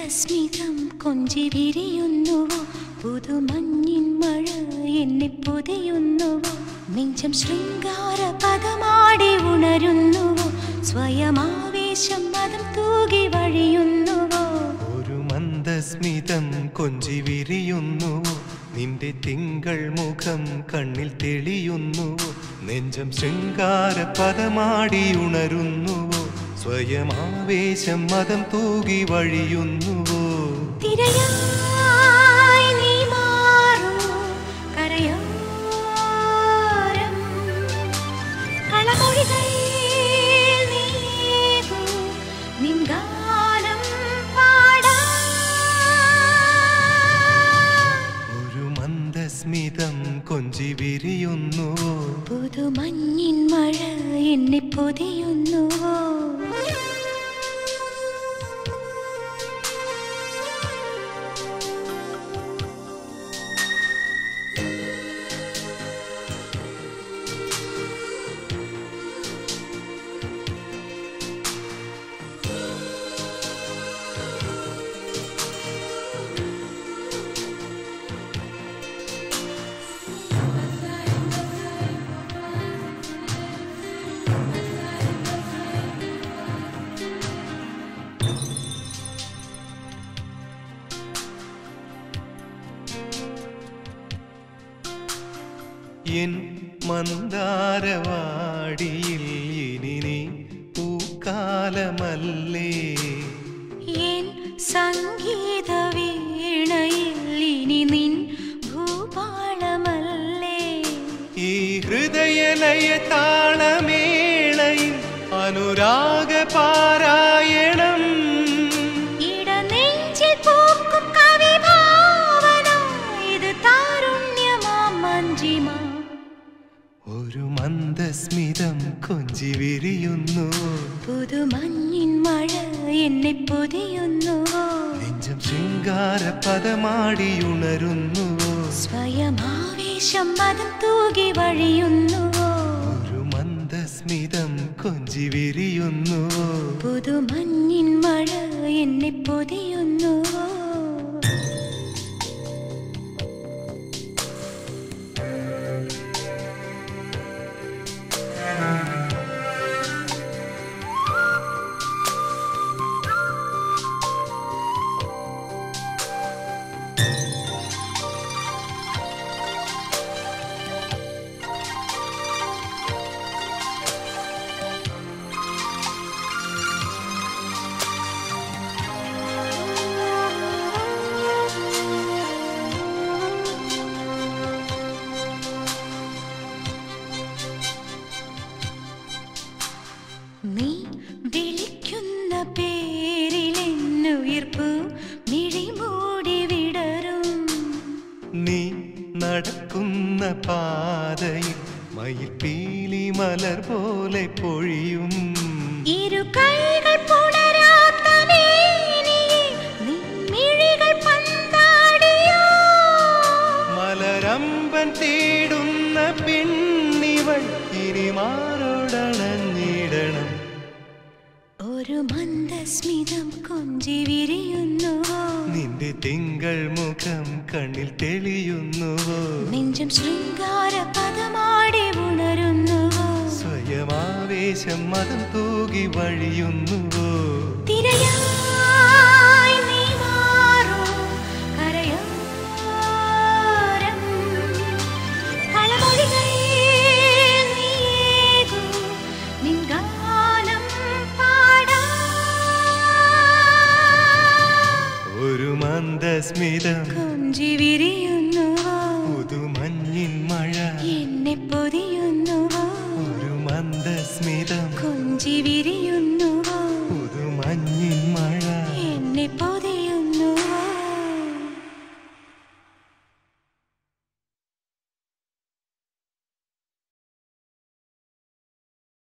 മന്ദസ്മിതം കൊഞ്ചി വിരിയുന്നുവോ പുതുമഞ്ഞിൻ മഴ എന്നെ പൊതിയുന്നുവോ നെഞ്ചം ശൃംഗാര പദമാടി ഉണരുന്നുവോ സ്വയമാവേശം മതം തൂകി വഴിയുന്നുവോ ഒരു മന്ദസ്മിതം കൊഞ്ചി വിരിയുന്നു നിന്റെ തിങ്കൾ മുഖം കണ്ണിൽ തെളിയുന്നു നെഞ്ചം ശൃംഗാര പദമാടി ഉണരുന്നുവോ സ്വയമാവേശം മതം തൂകി വഴിയുന്നുവോ തിരയായി നീ മാറൂ കരയോരം കളമൊഴികൾ നീകൂ നിൻ ഗാനം പാടാം ഒരു മന്ദസ്മിതം കൊഞ്ചി വിരിയുന്നുവോ പുതുമഞ്ഞിൻ മഴ എന്നെ പൊതിയുന്നുവോ എൻ മന്ദാരവാടിയിൽ ഇനി നീ പൂക്കാലമല്ലേ എൻ സംഗീത വീണയിൽ ഇനി നിൻ ഭൂപാളമല്ലേ ഈ ഹൃദയലയ താളമേളയിൽ അനുരാഗ പാരായണം ഇടനെഞ്ചിൽ പൂക്കും കവിഭാവന ഇത് താരുണ്യമാം മഞ്ജിമ ഒരു മന്ദസ്മിതം കൊഞ്ചി വിരിയുന്നു പുതുമഞ്ഞിൻ മഴ എന്നെ പൊതിയുന്നുവോ നെഞ്ചം ശൃംഗാര പദമാടി ഉണരുന്നുവോ സ്വയമാവേശം മതം തൂകി വഴിയുന്നുവോ ഒരു മന്ദസ്മിതം കൊഞ്ചി വിരിയുന്നുവോ പുതുമഞ്ഞിൻ മഴ എന്നെ പൊതിയുന്നുവോ നീ വിളിക്കുന്ന പേരിലെന്നുയിർപ്പു മിഴിമൂടി വിടരും നീ നടക്കുന്ന പാതയിൽ മയിൽ പീലി മലർ പോലെ പൊഴിയും ഇരു കൈകൾ പുണരാത്ത മേനിയെ നിൻമിഴികൾ പന്താടിയോ മലരമ്പൻ തേടുന്ന പെണ്ണിവൾ ഇനി മാറോടണഞ്ഞിടണം ഒരു മന്ദസ്മിതം കൊഞ്ചി വിരിയുന്നുവോ നിന്റെ തിങ്കൾ മുഖം കണ്ണിൽ തെളിയുന്നുവോ നെഞ്ചം ശൃംഗാര പദമാടി ഉണരുന്നുവോ സ്വയമാവേശം മതം തൂകി വഴിയുന്നുവോ തിരയായി നീ മാറൂ കരയോരം കളമൊഴികൾ നീകൂ നിൻ ഗാനം പാടാം ഒരു മന്ദസ്മിതം കൊഞ്ചി വിരിയുന്നുവോ പുതുമഞ്ഞിൻ മഴ എന്നെ പൊതിയുന്നുവോ ഒരു മന്ദസ്മിതം കൊഞ്ചി വിരി